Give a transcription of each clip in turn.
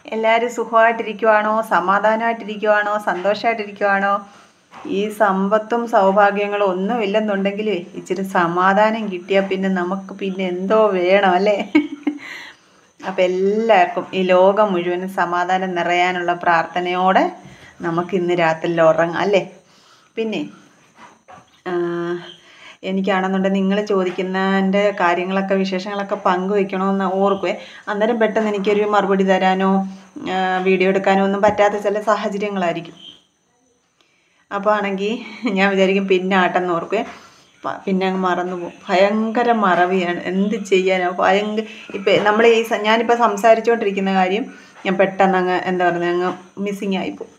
എല്ലാവരും സുഖമായിട്ടിരിക്കുവാണോ സമാധാനമായിട്ടിരിക്കുവാണോ സന്തോഷമായിട്ടിരിക്കുവാണോ ഈ സമ്പത്തും സൗഭാഗ്യങ്ങളും ഒന്നും ഇല്ലെന്നുണ്ടെങ്കിൽ ഇച്ചിരി സമാധാനം കിട്ടിയാൽ പിന്നെ നമുക്ക് പിന്നെ എന്തോ വേണം അല്ലേ അപ്പം എല്ലാവർക്കും ഈ ലോകം മുഴുവനും സമാധാനം നിറയാനുള്ള പ്രാർത്ഥനയോടെ നമുക്ക് ഇന്ന് രാത്രിയിൽ ഉറങ്ങാം അല്ലേ പിന്നെ ആ, എനിക്കാണെന്നുണ്ടെങ്കിൽ നിങ്ങൾ ചോദിക്കുന്നതിൻ്റെ കാര്യങ്ങളൊക്കെ വിശേഷങ്ങളൊക്കെ പങ്കുവെക്കണമെന്ന് ഓർക്കുവേ അന്നേരം പെട്ടെന്ന് എനിക്കൊരു മറുപടി തരാനോ ആ, വീഡിയോ എടുക്കാനോ ഒന്നും പറ്റാത്ത ചില സാഹചര്യങ്ങളായിരിക്കും അപ്പോൾ ആണെങ്കിൽ ഞാൻ വിചാരിക്കും പിന്നെ ആട്ടെന്ന് ഓർക്കുവേ പ- പിന്നെ അങ്ങ് മറന്നു പോകും ഭയങ്കര മറവിയാണ് എന്ത് ചെയ്യാനോ ഭയങ്കര ഇപ്പം നമ്മൾ ഈ സ- ഞാനിപ്പോൾ സംസാരിച്ചുകൊണ്ടിരിക്കുന്ന കാര്യം ഞാൻ പെട്ടെന്ന് അങ്ങ് എന്താ പറയുക അങ്ങ് മിസ്സിങ് ആയിപ്പോവും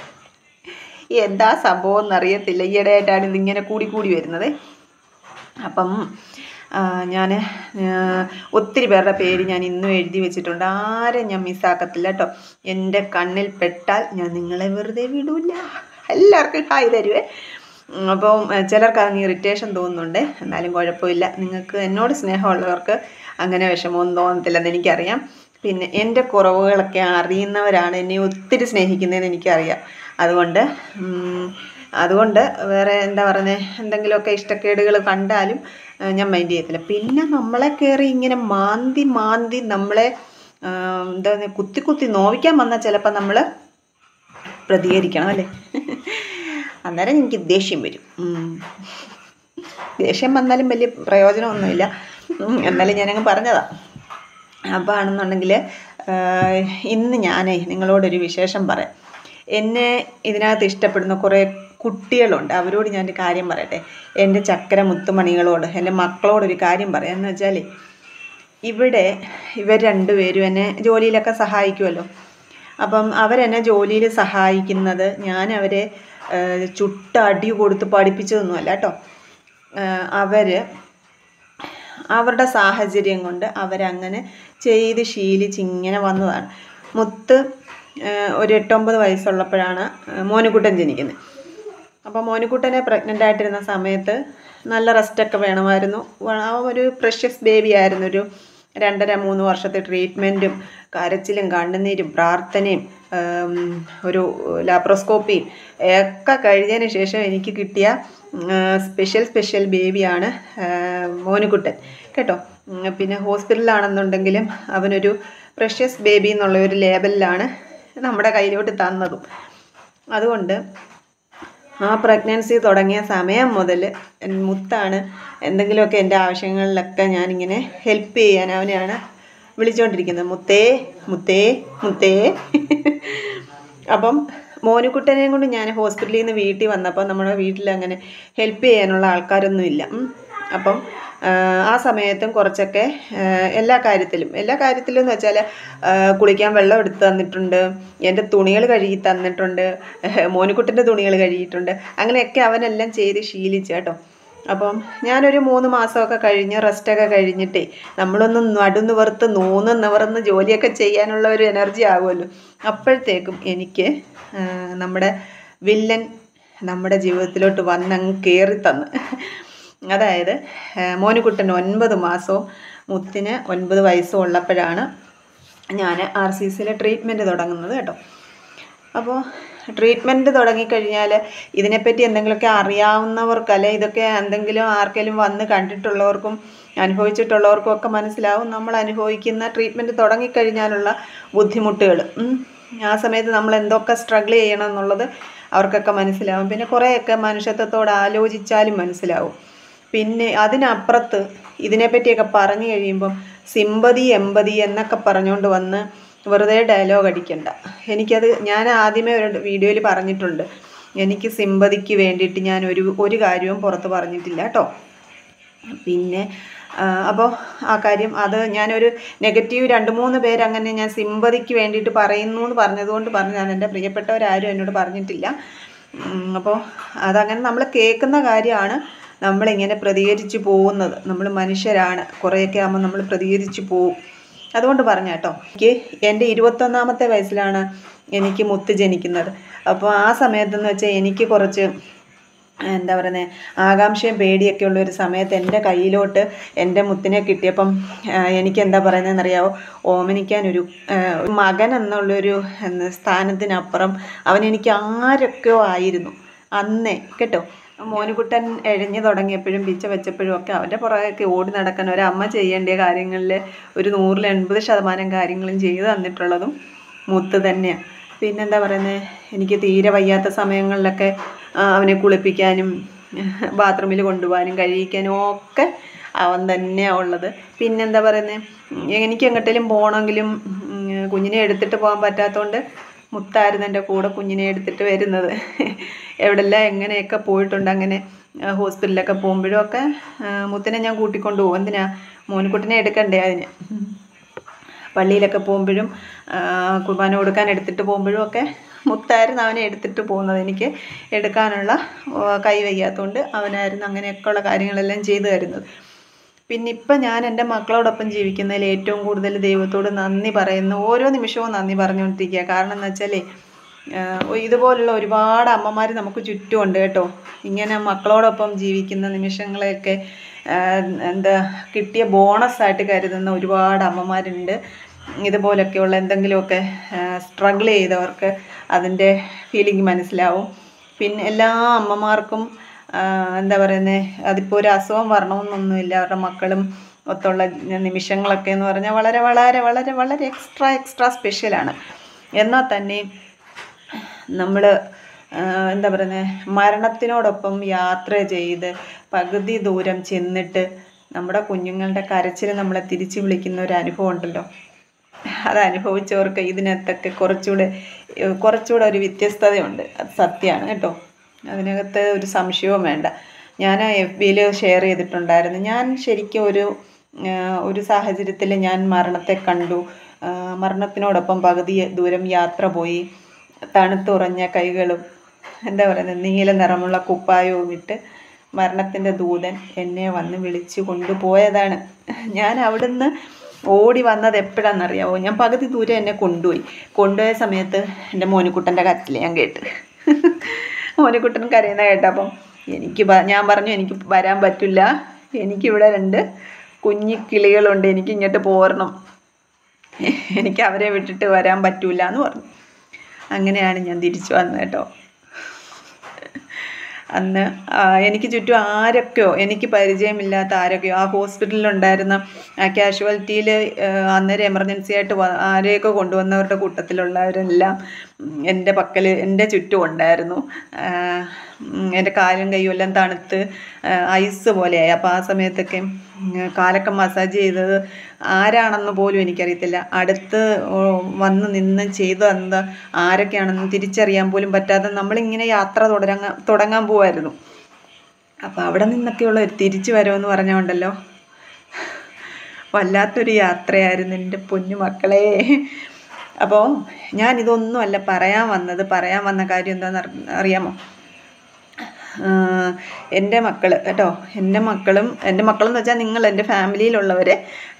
എന്താ സംഭവം എന്നറിയത്തില്ല ഈയിടെയായിട്ടാണ് ഇതിങ്ങനെ കൂടി കൂടി വരുന്നത് അപ്പം ഞാൻ ഒത്തിരി പേരുടെ പേര് ഞാൻ ഇന്നും എഴുതി വെച്ചിട്ടുണ്ട് ആരും ഞാൻ മിസ്സാക്കത്തില്ല കേട്ടോ എൻ്റെ കണ്ണിൽ പെട്ടാൽ ഞാൻ നിങ്ങളെ വെറുതെ വിടൂല എല്ലാവർക്കും ഹായ് തരുവേ ഉം, അപ്പം ഏഹ്, ചിലർക്ക് അതിന് ഇറിറ്റേഷൻ തോന്നുന്നുണ്ട് എന്നാലും കുഴപ്പമില്ല നിങ്ങൾക്ക് എന്നോട് സ്നേഹമുള്ളവർക്ക് അങ്ങനെ വിഷമമൊന്നും തോന്നത്തില്ലെന്ന് എനിക്കറിയാം പിന്നെ എൻ്റെ കുറവുകളൊക്കെ അറിയുന്നവരാണ് എന്നെ ഒത്തിരി സ്നേഹിക്കുന്നതെന്ന് എനിക്കറിയാം അതുകൊണ്ട് ഉം, അതുകൊണ്ട് വേറെ എന്താ പറയുന്നത് എന്തെങ്കിലുമൊക്കെ ഇഷ്ടക്കേടുകൾ കണ്ടാലും ആ, ഞാൻ മൈൻഡ് ചെയ്യത്തില്ല പിന്നെ നമ്മളെ കയറി ഇങ്ങനെ മാന്തി മാന്തി നമ്മളെ ആ, എന്താ പറയുക, കുത്തി കുത്തി നോവിക്കാൻ വന്നാൽ ചിലപ്പോൾ നമ്മൾ പ്രതികരിക്കണം അല്ലേ അന്നേരം എനിക്ക് ദേഷ്യം വരും ഉം. ദേഷ്യം വന്നാലും വലിയ പ്രയോജനമൊന്നുമില്ല ഉം, എന്നാലും ഞാനങ്ങ് പറഞ്ഞതാ അപ്പോൾ ആണെന്നുണ്ടെങ്കിൽ ഇന്ന് ഞാനേ നിങ്ങളോടൊരു വിശേഷം പറയാം എന്നെ ഇതിനകത്ത് ഇഷ്ടപ്പെടുന്ന കുറേ കുട്ടികളുണ്ട് അവരോട് ഞാനൊരു കാര്യം പറയട്ടെ എൻ്റെ ചക്കര മുത്തുമണികളോട് എൻ്റെ മക്കളോടൊരു കാര്യം പറയാം എന്ന് വെച്ചാൽ ഇവിടെ ഇവർ രണ്ടുപേരും എന്നെ ജോലിയിലൊക്കെ സഹായിക്കുമല്ലോ അപ്പം അവരെന്നെ ജോലിയിൽ സഹായിക്കുന്നത് ഞാൻ അവരെ ഏഹ്, ചുട്ട അടി കൊടുത്ത് പഠിപ്പിച്ചതൊന്നുമല്ല കേട്ടോ അവർ അവരുടെ സാഹചര്യം കൊണ്ട് അവരങ്ങനെ ചെയ്ത് ശീലിച്ച് ഇങ്ങനെ വന്നതാണ് മുത്ത് ഏഹ്, ഒരു എട്ടൊമ്പത് വയസ്സുള്ളപ്പോഴാണ് ഏഹ്, മോനുകുട്ടൻ ജനിക്കുന്നത് അപ്പോൾ മോനുകുട്ടനെ പ്രഗ്നൻ്റ് ആയിട്ടിരുന്ന സമയത്ത് നല്ല റെസ്റ്റൊക്കെ വേണമായിരുന്നു വ- അവൻ ഒരു പ്രഷ്യസ് ബേബി ആയിരുന്നു ഒരു രണ്ടര മൂന്ന് വർഷത്തെ ട്രീറ്റ്മെൻറ്റും കരച്ചിലും കണ്ണുനീരും പ്രാർത്ഥനയും ഉം, ഒരു ലാപ്രോസ്കോപ്പിയും ഒക്കെ കഴിഞ്ഞതിന് ശേഷം എനിക്ക് കിട്ടിയ സ്പെഷ്യൽ സ്പെഷ്യൽ ബേബിയാണ് മോനുകുട്ടൻ കേട്ടോ ഉം, പിന്നെ ഹോസ്പിറ്റലിലാണെന്നുണ്ടെങ്കിലും അവനൊരു പ്രഷ്യസ് ബേബി എന്നുള്ള ഒരു ലേബലിലാണ് നമ്മുടെ കയ്യിലോട്ട് തന്നതും അതുകൊണ്ട് ആ പ്രഗ്നൻസി തുടങ്ങിയ സമയം മുതൽ മുത്താണ് എന്തെങ്കിലുമൊക്കെ എൻ്റെ ആവശ്യങ്ങളിലൊക്കെ ഞാനിങ്ങനെ ഹെൽപ്പ് ചെയ്യാൻ അവനെയാണ് വിളിച്ചുകൊണ്ടിരിക്കുന്നത് മുത്തേ മുത്തേ മുത്തേ അപ്പം മോനുകുട്ടനെയും കൊണ്ട് ഞാൻ ഹോസ്പിറ്റലിൽ നിന്ന് വീട്ടിൽ വന്നപ്പോൾ നമ്മുടെ വീട്ടിൽ അങ്ങനെ ഹെൽപ്പ് ചെയ്യാനുള്ള ആൾക്കാരൊന്നുമില്ല ഉം. അപ്പം ആ, ആ സമയത്തും കുറച്ചൊക്കെ ആ, എല്ലാ കാര്യത്തിലും എല്ലാ കാര്യത്തിലും എന്ന് വെച്ചാൽ കുളിക്കാൻ വെള്ളം എടുത്ത് തന്നിട്ടുണ്ട് എൻ്റെ തുണികൾ കഴുകി തന്നിട്ടുണ്ട് മോനുകുട്ടൻ്റെ തുണികൾ കഴുകിയിട്ടുണ്ട് അങ്ങനെയൊക്കെ അവനെല്ലാം ചെയ്ത് ശീലിച്ചു കേട്ടോ അപ്പം ഞാനൊരു മൂന്ന് മാസമൊക്കെ കഴിഞ്ഞ് റെസ്റ്റൊക്കെ കഴിഞ്ഞിട്ടേ നമ്മളൊന്ന് നടുനിവർത്ത് നൂന്ന് നിവർന്ന് ജോലിയൊക്കെ ചെയ്യാനുള്ള ഒരു എനർജി ആകുമല്ലോ അപ്പോഴത്തേക്കും എനിക്ക് ആ, നമ്മുടെ വില്ലൻ നമ്മുടെ ജീവിതത്തിലോട്ട് വന്നങ്ങ് കയറി തന്ന് അതായത് ആ, മോനുകുട്ടൻ ഒൻപത് മാസവും മുത്തിന് ഒൻപത് വയസ്സും ഉള്ളപ്പോഴാണ് ഞാൻ ആർ സി സിയിൽ ട്രീറ്റ്മെൻറ്റ് തുടങ്ങുന്നത് കേട്ടോ അപ്പോൾ ട്രീറ്റ്മെൻറ്റ് തുടങ്ങിക്കഴിഞ്ഞാൽ ഇതിനെപ്പറ്റി എന്തെങ്കിലുമൊക്കെ അറിയാവുന്നവർക്കല്ലെ ഇതൊക്കെ എന്തെങ്കിലും ആർക്കെങ്കിലും വന്ന് കണ്ടിട്ടുള്ളവർക്കും അനുഭവിച്ചിട്ടുള്ളവർക്കും ഒക്കെ മനസ്സിലാവും നമ്മൾ അനുഭവിക്കുന്ന ട്രീറ്റ്മെൻറ്റ് തുടങ്ങിക്കഴിഞ്ഞാലുള്ള ബുദ്ധിമുട്ടുകൾ ഉം. ആ സമയത്ത് നമ്മൾ എന്തൊക്കെ സ്ട്രഗിൾ ചെയ്യണം എന്നുള്ളത് അവർക്കൊക്കെ മനസ്സിലാവും പിന്നെ കുറേയൊക്കെ മനുഷ്യത്വത്തോട് ആലോചിച്ചാലും മനസ്സിലാവും പിന്നെ അതിനപ്പുറത്ത് ഇതിനെപ്പറ്റിയൊക്കെ പറഞ്ഞു കഴിയുമ്പം സിമ്പതി എമ്പതി എന്നൊക്കെ പറഞ്ഞുകൊണ്ട് വന്ന് വെറുതെ ഡയലോഗ് അടിക്കണ്ട എനിക്കത് ഞാൻ ആദ്യമേ ഒരു വീഡിയോയിൽ പറഞ്ഞിട്ടുണ്ട് എനിക്ക് സിമ്പതിക്ക് വേണ്ടിയിട്ട് ഞാൻ ഒരു ഒരു കാര്യവും പുറത്ത് പറഞ്ഞിട്ടില്ല കേട്ടോ പിന്നെ അപ്പോൾ ആ കാര്യം അത് ഞാനൊരു നെഗറ്റീവ് രണ്ട് മൂന്ന് പേര് അങ്ങനെ ഞാൻ സിമ്പതിക്ക് വേണ്ടിയിട്ട് പറയുന്നു എന്ന് പറഞ്ഞതുകൊണ്ട് പറഞ്ഞതാണ് എൻ്റെ പ്രിയപ്പെട്ടവരാരും എന്നോട് പറഞ്ഞിട്ടില്ല അപ്പോൾ അതങ്ങനെ നമ്മൾ കേൾക്കുന്ന കാര്യമാണ് നമ്മളിങ്ങനെ പ്രതികരിച്ച് പോകുന്നത് നമ്മൾ മനുഷ്യരാണ് കുറേയൊക്കെ ആകുമ്പോൾ നമ്മൾ പ്രതികരിച്ച് പോവും അതുകൊണ്ട് പറഞ്ഞ കേട്ടോ എനിക്ക് എൻ്റെ ഇരുപത്തൊന്നാമത്തെ വയസ്സിലാണ് എനിക്ക് മുത്ത് ജനിക്കുന്നത് അപ്പോൾ ആ സമയത്തെന്ന് വെച്ചാൽ എനിക്ക് കുറച്ച് എന്താ പറയുന്നത് ആകാംക്ഷയും പേടിയൊക്കെ ഉള്ള ഒരു സമയത്ത് എൻ്റെ കയ്യിലോട്ട് എൻ്റെ മുത്തിനെ കിട്ടിയപ്പം ആ, എനിക്ക് എന്താ പറയുന്നതെന്ന് അറിയാവോ ഓമനിക്കാനൊരു ആ, ഒരു മകൻ എന്നുള്ളൊരു എന്ന് സ്ഥാനത്തിനപ്പുറം അവൻ എനിക്ക് ആരൊക്കെയോ ആയിരുന്നു അന്നേ കേട്ടോ മോനുകുട്ടൻ എഴഞ്ഞു തുടങ്ങിയപ്പോഴും പിച്ച വെച്ചപ്പോഴും ഒക്കെ അവൻ്റെ പുറകെയൊക്കെ ഓടി നടക്കാൻ ഒരമ്മ ചെയ്യേണ്ട കാര്യങ്ങളിൽ ഒരു നൂറിൽ എൺപത് ശതമാനം കാര്യങ്ങളും ചെയ്തു തന്നിട്ടുള്ളതും മുത്ത് തന്നെയാണ് പിന്നെന്താ പറയുന്നത് എനിക്ക് തീരെ വയ്യാത്ത സമയങ്ങളിലൊക്കെ ആ, അവനെ കുളിപ്പിക്കാനും ബാത്റൂമിൽ കൊണ്ടുപോകാനും കഴിയിക്കാനും ഒക്കെ അവൻ തന്നെയാണ് ഉള്ളത് പിന്നെന്താ പറയുന്നത് എനിക്ക് എങ്ങോട്ടേലും പോകണമെങ്കിലും ഉം, കുഞ്ഞിനെ എടുത്തിട്ട് പോകാൻ പറ്റാത്തതുകൊണ്ട് മുത്തായിരുന്നു എൻ്റെ കൂടെ കുഞ്ഞിനെ എടുത്തിട്ട് വരുന്നത് എവിടെല്ലാം എങ്ങനെയൊക്കെ പോയിട്ടുണ്ട് അങ്ങനെ ആ, ഹോസ്പിറ്റലിലൊക്കെ പോകുമ്പോഴും ഒക്കെ ആ, മുത്തിനെ ഞാൻ കൂട്ടിക്കൊണ്ട് പോകും എന്തിനാ മോനുകുട്ടിനെ എടുക്കണ്ടേ അതിന് പള്ളിയിലൊക്കെ പോകുമ്പോഴും ആ, കുർബാന കൊടുക്കാൻ എടുത്തിട്ട് പോകുമ്പോഴും ഒക്കെ മുത്തായിരുന്നു അവനെ എടുത്തിട്ട് പോകുന്നത് എനിക്ക് എടുക്കാനുള്ള ആ, കൈ വയ്യാത്തതുകൊണ്ട് അവനായിരുന്നു അങ്ങനെയൊക്കെയുള്ള കാര്യങ്ങളെല്ലാം ചെയ്തു തരുന്നത് പിന്നെ ഇപ്പം ഞാൻ എൻ്റെ മക്കളോടൊപ്പം ജീവിക്കുന്നതിൽ ഏറ്റവും കൂടുതൽ ദൈവത്തോട് നന്ദി പറയുന്നു ഓരോ നിമിഷവും നന്ദി പറഞ്ഞുകൊണ്ടിരിക്കുക കാരണം എന്ന് വെച്ചാലേ ആഹ് ഇതുപോലുള്ള ഒരുപാട് അമ്മമാർ നമുക്ക് ചുറ്റുമുണ്ട് കേട്ടോ ഇങ്ങനെ മക്കളോടൊപ്പം ജീവിക്കുന്ന നിമിഷങ്ങളെയൊക്കെ ആഹ് എന്താ കിട്ടിയ ബോണസായിട്ട് കരുതുന്ന ഒരുപാട് അമ്മമാരുണ്ട് ഇതുപോലൊക്കെയുള്ള എന്തെങ്കിലുമൊക്കെ സ്ട്രഗിൾ ചെയ്തവർക്ക് അതിൻ്റെ ഫീലിംഗ് മനസ്സിലാവും പിന്നെ എല്ലാ അമ്മമാർക്കും ആഹ് എന്താ പറയുന്നത് അതിപ്പോൾ ഒരു അസുഖം വരണമെന്നൊന്നുമില്ല അവരുടെ മക്കളും ഒത്തുള്ള നിമിഷങ്ങളൊക്കെ എന്ന് പറഞ്ഞാൽ വളരെ വളരെ വളരെ വളരെ എക്സ്ട്രാ എക്സ്ട്രാ സ്പെഷ്യലാണ് എന്നാൽ തന്നെ നമ്മൾ എന്താ പറയുന്നത് മരണത്തിനോടൊപ്പം യാത്ര ചെയ്ത് പകുതി ദൂരം ചെന്നിട്ട് നമ്മുടെ കുഞ്ഞുങ്ങളുടെ കരച്ചിൽ നമ്മളെ തിരിച്ചു വിളിക്കുന്ന ഒരു അനുഭവം ഉണ്ടല്ലോ അത് അനുഭവിച്ചവർക്ക് ഇതിനകത്തൊക്കെ കുറച്ചുകൂടെ ഏഹ് കുറച്ചുകൂടെ ഒരു വ്യത്യസ്തതയുണ്ട് അത് സത്യമാണ് കേട്ടോ അതിനകത്ത് ഒരു സംശയവും വേണ്ട ഞാൻ എഫ് ബിയിൽ ഷെയർ ചെയ്തിട്ടുണ്ടായിരുന്നു ഞാൻ ശരിക്കും ഒരു ആഹ് ഒരു സാഹചര്യത്തിൽ ഞാൻ മരണത്തെ കണ്ടു ആഹ് മരണത്തിനോടൊപ്പം പകുതി ദൂരം യാത്ര പോയി തണുത്തുറഞ്ഞ കൈകളും എന്താ പറയുന്നത് നീല നിറമുള്ള കുപ്പായവും ഇട്ട് മരണത്തിൻ്റെ ദൂതൻ എന്നെ വന്ന് വിളിച്ചു കൊണ്ടുപോയതാണ് ഞാൻ അവിടുന്ന് ഓടി വന്നത് എപ്പോഴാണെന്നറിയാവോ ഞാൻ പകുതി ദൂരം എന്നെ കൊണ്ടുപോയി കൊണ്ടുപോയ സമയത്ത് എൻ്റെ മോനിക്കുട്ടൻ്റെ കരച്ചിൽ ഞാൻ കേട്ട് മോനിക്കുട്ടൻ കരയുന്ന കേട്ടപ്പം എനിക്ക് പ- ഞാൻ പറഞ്ഞു എനിക്ക് വരാൻ പറ്റില്ല എനിക്കിവിടെ രണ്ട് കുഞ്ഞി കിളികളുണ്ട് എനിക്ക് ഇങ്ങോട്ട് പോരണം എനിക്ക് അവരെ വിട്ടിട്ട് വരാൻ പറ്റൂല എന്ന് പറഞ്ഞു അങ്ങനെയാണ് ഞാൻ തിരിച്ചു വന്നത് കേട്ടോ അന്ന് ആ, എനിക്ക് ചുറ്റും ആരൊക്കെയോ എനിക്ക് പരിചയമില്ലാത്ത ആരൊക്കെയോ ആ ഹോസ്പിറ്റലിലുണ്ടായിരുന്ന ആ കാഷ്വാലിറ്റിയിൽ അന്നേരം എമർജൻസി ആയിട്ട് വ- ആരെയൊക്കെ കൊണ്ടുവന്നവരുടെ കൂട്ടത്തിലുള്ളവരെല്ലാം ഉം, എൻ്റെ പക്കൽ എൻ്റെ ചുറ്റും ഉണ്ടായിരുന്നു ആ, ഉം, എൻ്റെ കാലും കൈയും എല്ലാം തണുത്ത് ആ, ഐസ് പോലെയായി അപ്പോൾ ആ സമയത്തൊക്കെ ഉം, കാലൊക്കെ മസാജ് ചെയ്തത് ആരാണെന്ന് പോലും എനിക്കറിയത്തില്ല അടുത്ത് ഓ, വന്ന് നിന്ന് ചെയ്തു തന്നത് ആരൊക്കെയാണെന്ന് തിരിച്ചറിയാൻ പോലും പറ്റാതെ നമ്മളിങ്ങനെ യാത്ര തുടങ്ങാൻ തുടങ്ങാൻ പോവായിരുന്നു അപ്പോൾ അവിടെ നിന്നൊക്കെയുള്ള ഒരു തിരിച്ചു വരവെന്ന് പറഞ്ഞുകൊണ്ടല്ലോ വല്ലാത്തൊരു യാത്രയായിരുന്നു എൻ്റെ പൊന്നു മക്കളെ അപ്പോൾ ഞാൻ ഇതൊന്നുമല്ല പറയാൻ വന്നത് പറയാൻ വന്ന കാര്യം എന്താണെന്ന് അറിയാമോ ആഹ് എൻ്റെ മക്കൾ കേട്ടോ എൻ്റെ മക്കളും എൻ്റെ മക്കളെന്ന് വെച്ചാൽ നിങ്ങൾ എൻ്റെ ഫാമിലിയിലുള്ളവരെ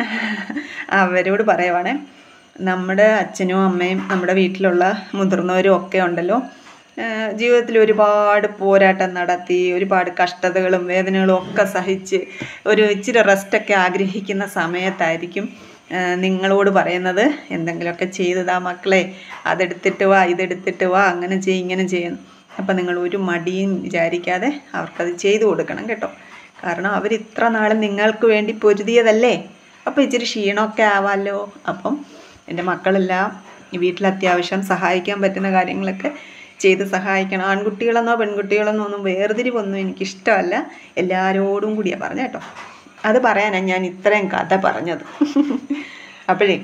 അവരോട് പറയുവാണേ നമ്മുടെ അച്ഛനും അമ്മയും നമ്മുടെ വീട്ടിലുള്ള മുതിർന്നവരും ഒക്കെ ഉണ്ടല്ലോ ആഹ് ജീവിതത്തിൽ ഒരുപാട് പോരാട്ടം നടത്തി ഒരുപാട് കഷ്ടതകളും വേദനകളും ഒക്കെ സഹിച്ച് ഒരു ഇച്ചിരി റെസ്റ്റൊക്കെ ആഗ്രഹിക്കുന്ന സമയത്തായിരിക്കും ആഹ് നിങ്ങളോട് പറയുന്നത് എന്തെങ്കിലുമൊക്കെ ചെയ്തതാ മക്കളെ അതെടുത്തിട്ട് വാ ഇതെടുത്തിട്ട് വാ അങ്ങനെ ചെയ്യ് ഇങ്ങനെ ചെയ്യുന്നു അപ്പം നിങ്ങൾ ഒരു മടിയും വിചാരിക്കാതെ അവർക്കത് ചെയ്തു കൊടുക്കണം കേട്ടോ കാരണം അവർ ഇത്ര നാളും നിങ്ങൾക്ക് വേണ്ടി പൊരുതിയതല്ലേ അപ്പോൾ ഇച്ചിരി ക്ഷീണമൊക്കെ ആവാമല്ലോ അപ്പം എൻ്റെ മക്കളെല്ലാം ഈ വീട്ടിൽ അത്യാവശ്യം സഹായിക്കാൻ പറ്റുന്ന കാര്യങ്ങളൊക്കെ ചെയ്ത് സഹായിക്കണം ആൺകുട്ടികളെന്നോ പെൺകുട്ടികളെന്നോ ഒന്നും വേർതിരിവൊന്നും എനിക്കിഷ്ടമല്ല എല്ലാവരോടും കൂടിയാണ് പറഞ്ഞ കേട്ടോ അത് പറയാനാണ് ഞാൻ ഇത്രയും കഥ പറഞ്ഞത് അപ്പോഴേ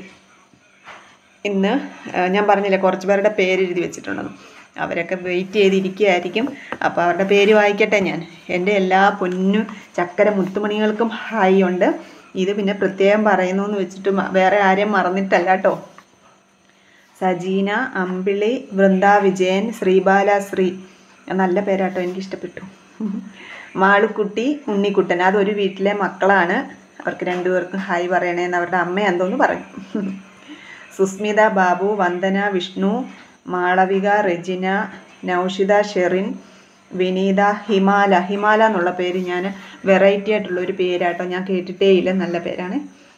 ഇന്ന് ആ, ഞാൻ പറഞ്ഞില്ലേ കുറച്ച് പേരുടെ പേര് എഴുതി വെച്ചിട്ടുണ്ടെന്ന് അവരൊക്കെ വെയിറ്റ് ചെയ്തിരിക്കുകയായിരിക്കും അപ്പോൾ അവരുടെ പേര് വായിക്കട്ടെ ഞാൻ എൻ്റെ എല്ലാ പൊന്നു ചക്കര മുത്തുമണികൾക്കും ഹായ് ഉണ്ട് ഇത് പിന്നെ പ്രത്യേകം പറയുന്നു എന്ന് വെച്ചിട്ട് മ- വേറെ ആരെയും മറന്നിട്ടല്ല കേട്ടോ സജീന അമ്പിളി വൃന്ദ വിജയൻ ശ്രീബാല ശ്രീ നല്ല പേരാട്ടോ എനിക്ക് ഇഷ്ടപ്പെട്ടു മാളുക്കുട്ടി ഉണ്ണിക്കുട്ടൻ അതൊരു വീട്ടിലെ മക്കളാണ് അവർക്ക് രണ്ടുപേർക്കും ഹായ് പറയണേന്ന് അവരുടെ അമ്മ എന്തോന്ന് പറഞ്ഞു സുസ്മിത ബാബു വന്ദന വിഷ്ണു മാളവിക റെജിന നൗഷിത ഷെറിൻ വിനീത ഹിമാല ഹിമാല എന്നുള്ള പേര് ഞാൻ വെറൈറ്റി ആയിട്ടുള്ള ഒരു പേരാട്ടോ ഞാൻ കേട്ടിട്ടേ ഇല്ല നല്ല പേരാണ്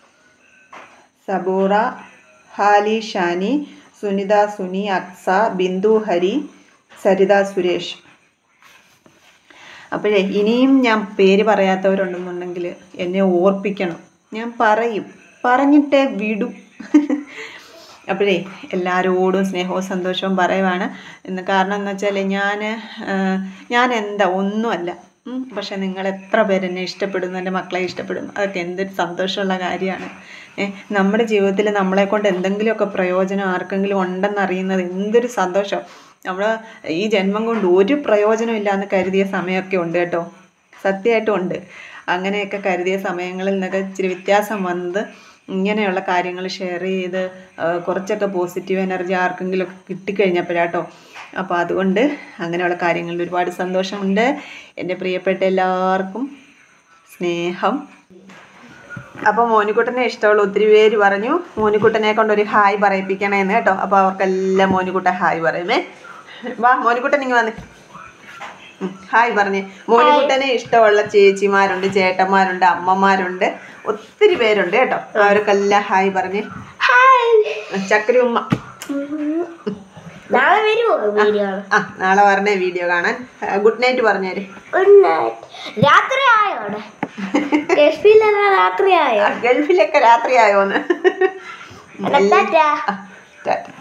സബൂറ ഹാലി ഷാനി സുനിത സുനി അക്സ ബിന്ദു ഹരി സരിത സുരേഷ് അപ്പോഴേ ഇനിയും ഞാൻ പേര് പറയാത്തവരുണ്ടെന്നുണ്ടെങ്കിൽ എന്നെ ഓർപ്പിക്കണം ഞാൻ പറയും പറഞ്ഞിട്ടേ വിടൂ അപ്പോഴേ എല്ലാവരോടും സ്നേഹവും സന്തോഷവും പറയുവാണ് എന്ന് കാരണം എന്ന് വെച്ചാൽ ഞാൻ ഞാൻ എന്താ ഒന്നുമല്ല ഉം, പക്ഷെ നിങ്ങൾ എത്ര പേര് എന്നെ ഇഷ്ടപ്പെടുന്നു എൻ്റെ മക്കളെ ഇഷ്ടപ്പെടുന്നു അതൊക്കെ എന്തൊരു സന്തോഷമുള്ള കാര്യമാണ് ഏ, നമ്മുടെ ജീവിതത്തിൽ നമ്മളെ കൊണ്ട് എന്തെങ്കിലുമൊക്കെ പ്രയോജനം ആർക്കെങ്കിലും ഉണ്ടെന്ന് അറിയുന്നത് എന്തൊരു സന്തോഷം നമ്മൾ ഈ ജന്മം കൊണ്ട് ഒരു പ്രയോജനം ഇല്ലാന്ന് കരുതിയ സമയമൊക്കെ ഉണ്ട് കേട്ടോ സത്യമായിട്ടും ഉണ്ട് അങ്ങനെയൊക്കെ കരുതിയ സമയങ്ങളിൽ നിന്നൊക്കെ ഇച്ചിരി വ്യത്യാസം വന്നത് ഇങ്ങനെയുള്ള കാര്യങ്ങൾ ഷെയർ ചെയ്ത് ആ, കുറച്ചൊക്കെ പോസിറ്റീവ് എനർജി ആർക്കെങ്കിലും ഒക്കെ കിട്ടിക്കഴിഞ്ഞപ്പോഴാട്ടോ അപ്പോൾ അതുകൊണ്ട് അങ്ങനെയുള്ള കാര്യങ്ങളിൽ ഒരുപാട് സന്തോഷമുണ്ട് എൻ്റെ പ്രിയപ്പെട്ട എല്ലാവർക്കും സ്നേഹം അപ്പോൾ മോനിക്കുട്ടനെ ഇഷ്ടമുള്ള ഒത്തിരി പേര് പറഞ്ഞു മോനിക്കുട്ടനെ കൊണ്ട് ഒരു ഹായ് പറയിപ്പിക്കണേന്ന് കേട്ടോ അപ്പോൾ അവർക്കെല്ലാം മോനിക്കുട്ടൻ ഹായ് പറയുമേ വാ മോനിക്കുട്ടൻ ഇങ്ങ് വന്നേ ഉം, ഹായ് പറഞ്ഞേ മോനിക്കുട്ടനെ ഇഷ്ടമുള്ള ചേച്ചിമാരുണ്ട് ചേട്ടന്മാരുണ്ട് അമ്മമാരുണ്ട് ഒത്തിരി പേരുണ്ട് കേട്ടോ അവർക്കെല്ലാം ഹായ് പറഞ്ഞേ ഹായ് ചക്കരി ഉമ്മ നാളെ വരുമോ വീഡിയോ ആ നാളെ പറഞ്ഞേ വീഡിയോ കാണാൻ ഗുഡ് നൈറ്റ് പറഞ്ഞേര് ഗുഡ് നൈറ്റ് രാത്രി ആയോ അവിടെ ഗൾഫിലെല്ലാം രാത്രി ആയോ ഗൾഫിലൊക്കെ രാത്രിയായോന്ന് ടാറ്റാ ടാറ്റ